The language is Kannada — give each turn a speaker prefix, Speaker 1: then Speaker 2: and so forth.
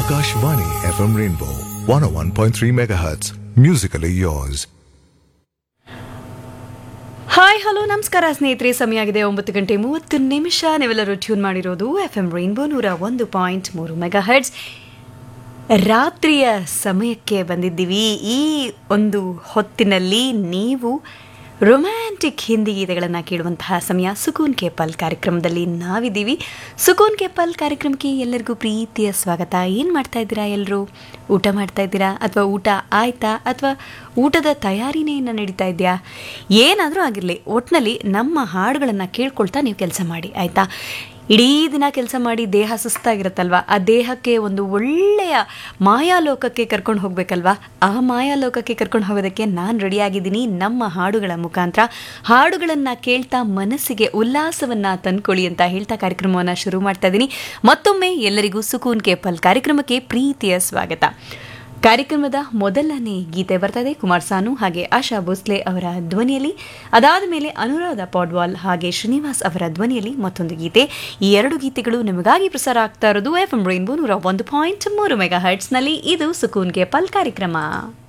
Speaker 1: Akashvani FM Rainbow 101.3 MHz. Musically yours.
Speaker 2: Hi hello ನಮಸ್ಕಾರ ಸ್ನೇಹಿತರೆ ಸಮಯ ಆಗಿದೆ ಒಂಬತ್ತು ಗಂಟೆ ಮೂವತ್ತು ನಿಮಿಷ ನೀವೆಲ್ಲರೂ ಟ್ಯೂನ್ ಮಾಡಿರೋದು ಎಫ್ ಎಂ ರೈನ್ಬೋ ನೂರ ಒಂದು ಪಾಯಿಂಟ್ ಮೂರು ಮೆಗಾ ಹರ್ಟ್ಸ್ ರಾತ್ರಿಯ ಸಮಯಕ್ಕೆ ಬಂದಿದ್ದೀವಿ ಈ ಒಂದು ಹೊತ್ತಿನಲ್ಲಿ ನೀವು ರೊಮ್ಯಾಂಟಿಕ್ ಹಿಂದಿ ಗೀತೆಗಳನ್ನು ಕೇಳುವಂತಹ ಸಮಯ ಸುಕೂನ್ ಕೇಪಲ್ ಕಾರ್ಯಕ್ರಮದಲ್ಲಿ ನಾವಿದ್ದೀವಿ ಸುಕೂನ್ ಕೇಪಲ್ ಕಾರ್ಯಕ್ರಮಕ್ಕೆ ಎಲ್ಲರಿಗೂ ಪ್ರೀತಿಯ ಸ್ವಾಗತ ಏನು ಮಾಡ್ತಾ ಇದ್ದೀರಾ ಎಲ್ಲರೂ ಊಟ ಮಾಡ್ತಾ ಇದ್ದೀರಾ ಅಥವಾ ಊಟ ಆಯ್ತಾ ಅಥವಾ ಊಟದ ತಯಾರಿನೇ ಇನ್ನು ನಡೀತಾ ಇದೆಯಾ ಏನಾದರೂ ಆಗಿರಲಿ ಒಟ್ಟಿನಲ್ಲಿ ನಮ್ಮ ಹಾಡುಗಳನ್ನು ಕೇಳ್ಕೊಳ್ತಾ ನೀವು ಕೆಲಸ ಮಾಡಿ ಆಯಿತಾ ಇಡೀ ದಿನ ಕೆಲಸ ಮಾಡಿ ದೇಹ ಸುಸ್ತಾಗಿರುತ್ತಲ್ವ ಆ ದೇಹಕ್ಕೆ ಒಂದು ಒಳ್ಳೆಯ ಮಾಯಾಲೋಕಕ್ಕೆ ಕರ್ಕೊಂಡು ಹೋಗ್ಬೇಕಲ್ವಾ ಆ ಮಾಯಾಲೋಕಕ್ಕೆ ಕರ್ಕೊಂಡು ಹೋಗೋದಕ್ಕೆ ನಾನು ರೆಡಿಯಾಗಿದ್ದೀನಿ ನಮ್ಮ ಹಾಡುಗಳ ಮುಖಾಂತರ ಹಾಡುಗಳನ್ನು ಕೇಳ್ತಾ ಮನಸ್ಸಿಗೆ ಉಲ್ಲಾಸವನ್ನು ತಂದ್ಕೊಳ್ಳಿ ಅಂತ ಹೇಳ್ತಾ ಕಾರ್ಯಕ್ರಮವನ್ನು ಶುರು ಮಾಡ್ತಾ ಇದ್ದೀನಿ ಮತ್ತೊಮ್ಮೆ ಎಲ್ಲರಿಗೂ ಸುಕೂನ್ ಕೇಪಲ್ ಕಾರ್ಯಕ್ರಮಕ್ಕೆ ಪ್ರೀತಿಯ ಸ್ವಾಗತ ಕಾರ್ಯಕ್ರಮದ ಮೊದಲನೇ ಗೀತೆ ಬರ್ತದೆ ಕುಮಾರ್ ಸಾನು ಹಾಗೆ ಆಶಾ ಭೋಸ್ಲೆ ಅವರ ಧ್ವನಿಯಲ್ಲಿ ಅದಾದ ಮೇಲೆ ಅನುರಾಧ ಪಾಡ್ವಾಲ್ ಹಾಗೆ ಶ್ರೀನಿವಾಸ್ ಅವರ ಧ್ವನಿಯಲ್ಲಿ ಮತ್ತೊಂದು ಗೀತೆ ಈ ಎರಡು ಗೀತೆಗಳು ನಿಮಗಾಗಿ ಪ್ರಸಾರ ಆಗ್ತಾ ಇರೋದು ಎಫ್ ಎಂ ರೈನ್ಬೋ ನೂರ ಒಂದು ಪಾಯಿಂಟ್ ಮೂರು ಮೆಗಾ ಹರ್ಟ್ಸ್ನಲ್ಲಿ ಇದು ಸುಕೂನ್ ಕೇಪಲ್ ಕಾರ್ಯಕ್ರಮ